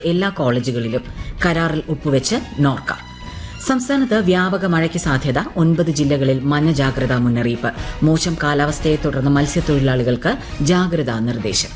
എല്ലാ കോളേജുകളിലും കരാറിൽ ഒപ്പുവെച്ച് നോർക്ക സംസ്ഥാനത്ത് വ്യാപക മഴയ്ക്ക് സാധ്യത ഒൻപത് ജില്ലകളിൽ മഞ്ഞ ജാഗ്രതാ മുന്നറിയിപ്പ് മോശം കാലാവസ്ഥയെ തുടർന്ന് മത്സ്യത്തൊഴിലാളികൾക്ക് ജാഗ്രതാ നിർദ്ദേശം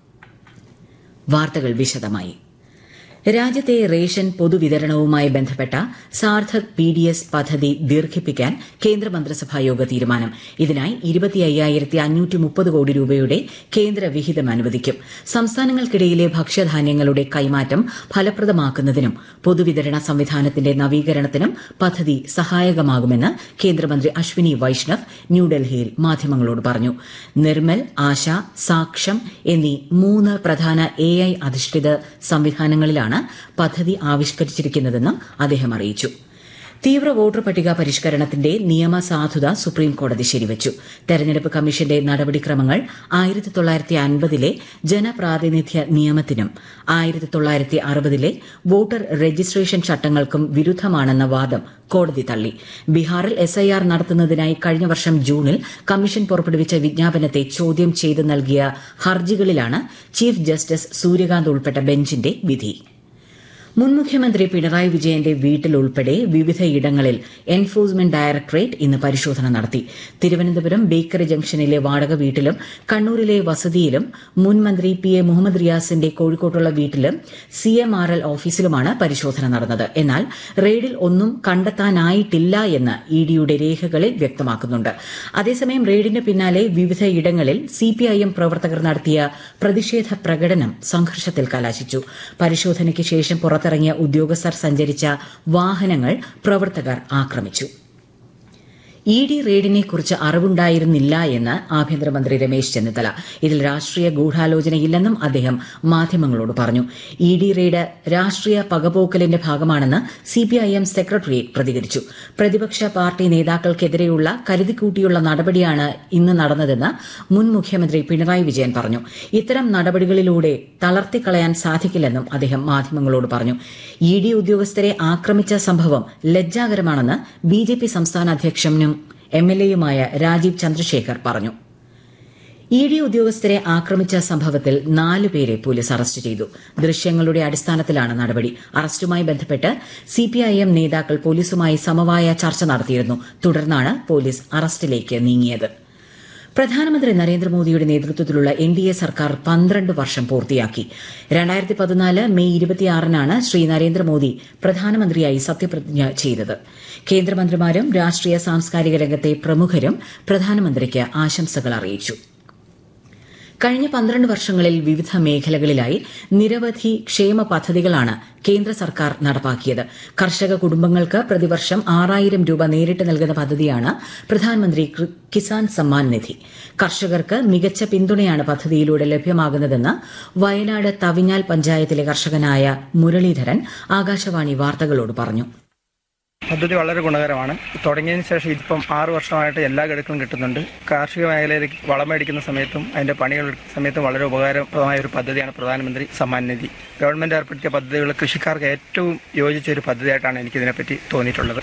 വാർത്തകൾ വിശദമായി രാജ്യത്തെ റേഷൻ പൊതുവിതരണവുമായി ബന്ധപ്പെട്ട സാർത്ഥക് പി ഡി എസ് പദ്ധതി ദീർഘിപ്പിക്കാൻ കേന്ദ്രമന്ത്രിസഭാ യോഗ തീരുമാനം ഇതിനായി ഇരുപത്തി അയ്യായിരത്തി അഞ്ഞൂറ്റി മുപ്പത് കോടി രൂപയുടെ കേന്ദ്ര വിഹിതം അനുവദിക്കും സംസ്ഥാനങ്ങൾക്കിടയിലെ ഭക്ഷ്യധാന്യങ്ങളുടെ കൈമാറ്റം ഫലപ്രദമാക്കുന്നതിനും പൊതുവിതരണ സംവിധാനത്തിന്റെ നവീകരണത്തിനും പദ്ധതി സഹായകമാകുമെന്ന് കേന്ദ്രമന്ത്രി അശ്വിനി വൈഷ്ണവ് ന്യൂഡൽഹിയിൽ മാധ്യമങ്ങളോട് പറഞ്ഞു നിർമ്മൽ ആശ സാക്ഷം എന്നീ മൂന്ന് പ്രധാന എ ഐ അധിഷ്ഠിത സംവിധാനങ്ങളിലാണ് പദ്ധതി ആവിഷ്കരിച്ചിരിക്കുന്നതെന്നും അദ്ദേഹം അറിയിച്ചു തീവ്ര വോട്ടർ പട്ടിക പരിഷ്കരണത്തിന്റെ നിയമസാധുത സുപ്രീംകോടതി ശരിവച്ചു തെരഞ്ഞെടുപ്പ് കമ്മീഷന്റെ നടപടിക്രമങ്ങൾ ആയിരത്തി തൊള്ളായിരത്തി അൻപതിലെ ജനപ്രാതിനിധ്യ നിയമത്തിനും ആയിരത്തി തൊള്ളായിരത്തി അറുപതിലെ വോട്ടർ രജിസ്ട്രേഷൻ ചട്ടങ്ങൾക്കും വിരുദ്ധമാണെന്ന വാദം കോടതി തള്ളി ബീഹാറിൽ എസ്ഐആർ നടത്തുന്നതിനായി കഴിഞ്ഞ വർഷം ജൂണിൽ കമ്മീഷൻ പുറപ്പെടുവിച്ച വിജ്ഞാപനത്തെ ചോദ്യം ചെയ്ത് നൽകിയ ഹർജികളിലാണ് ചീഫ് ജസ്റ്റിസ് സൂര്യകാന്ത് ഉൾപ്പെട്ട ബെഞ്ചിന്റെ വിധി മുൻ മുഖ്യമന്ത്രി പിണറായി വിജയന്റെ വീട്ടിലുൾപ്പെടെ വിവിധയിടങ്ങളിൽ എൻഫോഴ്സ്മെന്റ് ഡയറക്ടറേറ്റ് ഇന്ന് പരിശോധന നടത്തി തിരുവനന്തപുരം ബേക്കറി ജംഗ്ഷനിലെ വാടക വീട്ടിലും കണ്ണൂരിലെ വസതിയിലും മുൻ മന്ത്രി പി എ മുഹമ്മദ് റിയാസിന്റെ കോഴിക്കോട്ടുള്ള വീട്ടിലും സി എം ആർ എൽ ഓഫീസിലുമാണ് പരിശോധന നടന്നത് എന്നാൽ റെയ്ഡിൽ ഒന്നും കണ്ടെത്താനായിട്ടില്ല എന്ന് ഇ ഡിയുടെ രേഖകളിൽ വ്യക്തമാക്കുന്നുണ്ട് അതേസമയം റെയ്ഡിന് പിന്നാലെ വിവിധയിടങ്ങളിൽ സിപിഐഎം പ്രവർത്തകർ നടത്തിയ പ്രതിഷേധ പ്രകടനം സംഘർഷത്തിൽ കലാശിച്ചു പരിശോധനയ്ക്ക് ശേഷം പുറത്തിറങ്ങിയ ഉദ്യോഗസ്ഥർ സഞ്ചരിച്ച വാഹനങ്ങൾ പ്രവർത്തകർ ആക്രമിച്ചു ഇ ഡി റെയ്ഡിനെക്കുറിച്ച് അറിവുണ്ടായിരുന്നില്ല എന്ന് ആഭ്യന്തരമന്ത്രി രമേശ് ചെന്നിത്തല ഇതിൽ രാഷ്ട്രീയ ഗൂഢാലോചനയില്ലെന്നും അദ്ദേഹം മാധ്യമങ്ങളോട് പറഞ്ഞു ഇ ഡി റെയ്ഡ് രാഷ്ട്രീയ പകപോക്കലിന്റെ ഭാഗമാണെന്ന് സിപിഐഎം സെക്രട്ടറിയേറ്റ് പ്രതികരിച്ചു പ്രതിപക്ഷ പാർട്ടി നേതാക്കൾക്കെതിരെയുള്ള കരുതിക്കൂട്ടിയുള്ള നടപടിയാണ് ഇന്ന് നടന്നതെന്ന് മുൻ മുഖ്യമന്ത്രി പിണറായി വിജയൻ പറഞ്ഞു ഇത്തരം നടപടികളിലൂടെ തളർത്തിക്കളയാൻ സാധിക്കില്ലെന്നും അദ്ദേഹം മാധ്യമങ്ങളോട് പറഞ്ഞു ഇ ഡി ഉദ്യോഗസ്ഥരെ ആക്രമിച്ച സംഭവം ലജ്ജാകരമാണെന്ന് ബി ജെ പി സംസ്ഥാന അധ്യക്ഷനും എം എൽ എയുമായ രാജീവ് ചന്ദ്രശേഖർ പറഞ്ഞു ഇ ഡി ഉദ്യോഗസ്ഥരെ ആക്രമിച്ച സംഭവത്തിൽ നാലുപേരെ പോലീസ് അറസ്റ്റ് ചെയ്തു ദൃശ്യങ്ങളുടെ അടിസ്ഥാനത്തിലാണ് നടപടി അറസ്റ്റുമായി ബന്ധപ്പെട്ട് സിപിഐഎം നേതാക്കൾ പോലീസുമായി സമവായ ചർച്ച നടത്തിയിരുന്നു തുടർന്നാണ് പോലീസ് അറസ്റ്റിലേക്ക് നീങ്ങിയത് പ്രധാനമന്ത്രി നരേന്ദ്രമോദിയുടെ നേതൃത്വത്തിലുള്ള എൻ ഡി എ സർക്കാർ പന്ത്രണ്ട് വർഷം പൂർത്തിയാക്കി രണ്ടായിരത്തി പതിനാല് മെയ് ഇരുപത്തിയാറിനാണ് ശ്രീ നരേന്ദ്രമോദി പ്രധാനമന്ത്രിയായി സത്യപ്രതിജ്ഞ ചെയ്തത് കേന്ദ്രമന്ത്രിമാരും രാഷ്ട്രീയ സാംസ്കാരിക രംഗത്തെ പ്രമുഖരും പ്രധാനമന്ത്രിക്ക് ആശംസകൾ അറിയിച്ചു കഴിഞ്ഞ പന്ത്രണ്ട് വർഷങ്ങളിൽ വിവിധ മേഖലകളിലായി നിരവധി ക്ഷേമ പദ്ധതികളാണ് കേന്ദ്ര സർക്കാർ നടപ്പാക്കിയത് കർഷക കുടുംബങ്ങൾക്ക് പ്രതിവർഷം ആറായിരം രൂപ നേരിട്ട് നൽകുന്ന പദ്ധതിയാണ് പ്രധാനമന്ത്രി കിസാൻ സമ്മാൻ നിധി കർഷകർക്ക് മികച്ച പിന്തുണയാണ് പദ്ധതിയിലൂടെ ലഭ്യമാകുന്നതെന്ന് വയനാട് തവിഞ്ഞാൽ പഞ്ചായത്തിലെ കർഷകനായ മുരളീധരൻ ആകാശവാണി വാർത്തകളോട് പറഞ്ഞു പദ്ധതി വളരെ ഗുണകരമാണ് തുടങ്ങിയതിന് ശേഷം ഇതിപ്പം ആറ് വർഷമായിട്ട് എല്ലാ ഗഡുക്കളും കിട്ടുന്നുണ്ട് കാർഷിക മേഖലയിലേക്ക് വളമേടിക്കുന്ന സമയത്തും അതിന്റെ പണികൾ എടുക്കുന്ന സമയത്തും വളരെ ഉപകാരപ്രദമായ ഒരു പദ്ധതിയാണ് പ്രധാനമന്ത്രി സമ്മാൻ നിധി ഗവൺമെന്റ് ഏർപ്പെടുത്തിയ പദ്ധതികൾ കൃഷിക്കാർക്ക് ഏറ്റവും യോജിച്ച ഒരു പദ്ധതിയായിട്ടാണ് എനിക്ക് ഇതിനെപ്പറ്റി തോന്നിയിട്ടുള്ളത്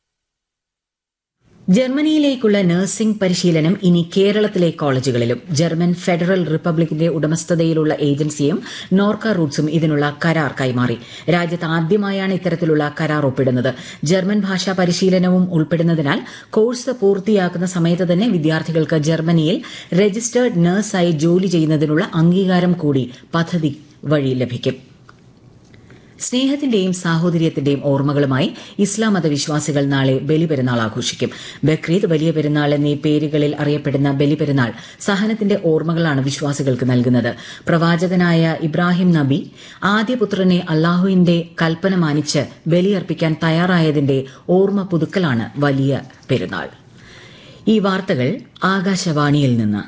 ജർമ്മനിയിലേക്കുള്ള നഴ്സിംഗ് പരിശീലനം ഇനി കേരളത്തിലെ കോളേജുകളിലും ജർമ്മൻ ഫെഡറൽ റിപ്പബ്ലിക്കിന്റെ ഉടമസ്ഥതയിലുള്ള ഏജൻസിയും നോർക്ക റൂട്ട്സും ഇതിനുള്ള കരാർ കൈമാറി രാജ്യത്ത് ആദ്യമായാണ് ഇത്തരത്തിലുള്ള കരാർ ഒപ്പിടുന്നത് ജർമ്മൻ ഭാഷാ പരിശീലനവും ഉൾപ്പെടുന്നതിനാൽ കോഴ്സ് പൂർത്തിയാക്കുന്ന സമയത്ത് തന്നെ വിദ്യാർത്ഥികൾക്ക് ജർമ്മനിയിൽ രജിസ്റ്റേർഡ് നഴ്സായി ജോലി ചെയ്യുന്നതിനുള്ള അംഗീകാരം കൂടി പദ്ധതി വഴി ലഭിക്കും സ്നേഹത്തിന്റെയും സാഹോദര്യത്തിന്റെയും ഓർമ്മകളുമായി ഇസ്ലാം മതവിശ്വാസികൾ നാളെ ബലിപെരുന്നാൾ ആഘോഷിക്കും ബക്രീദ് വലിയ പെരുന്നാൾ എന്നീ പേരുകളിൽ അറിയപ്പെടുന്ന ബലിപെരുന്നാൾ സഹനത്തിന്റെ ഓർമ്മകളാണ് വിശ്വാസികൾക്ക് നൽകുന്നത് പ്രവാചകനായ ഇബ്രാഹിം നബി ആദ്യപുത്രനെ അള്ളാഹുവിന്റെ കൽപ്പന മാനിച്ച് ബലിയർപ്പിക്കാൻ തയ്യാറായതിന്റെ ഓർമ്മ പുതുക്കലാണ് വലിയ പെരുന്നാൾ ഈ വാർത്തകൾ ആകാശവാണിയിൽ നിന്ന്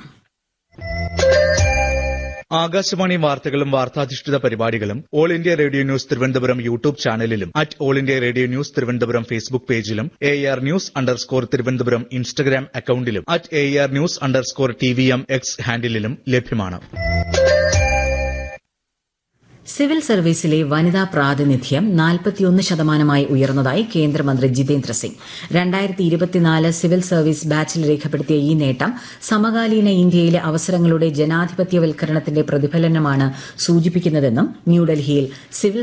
ആകാശവാണി വാർത്തകളും വാർത്താധിഷ്ഠിത പരിപാടികളും All India Radio news Thiruvananthapuram YouTube ചാനലിലും at All India Radio news Thiruvananthapuram Facebook പേജിലും A R news underscore Thiruvananthapuram Instagram അക്കൌണ്ടിലും at A R news underscore T V M X ഹാൻഡിലും ലഭ്യമാണ് സിവിൽ സർവീസിലെ വനിതാ പ്രാതിനിധ്യം നാൽപ്പത്തിയൊന്ന് ശതമാനമായി ഉയർന്നതായി കേന്ദ്രമന്ത്രി ജിതേന്ദ്ര സിംഗ് രണ്ടായിരത്തി ഇരുപത്തിനാല് സിവിൽ സർവീസ് ബാച്ചിൽ രേഖപ്പെടുത്തിയ ഈ നേട്ടം സമകാലീന ഇന്ത്യയിലെ അവസരങ്ങളുടെ ജനാധിപത്യവൽക്കരണത്തിന്റെ പ്രതിഫലനമാണ് സൂചിപ്പിക്കുന്നതെന്നും ന്യൂഡൽഹിയിൽ സിവിൽ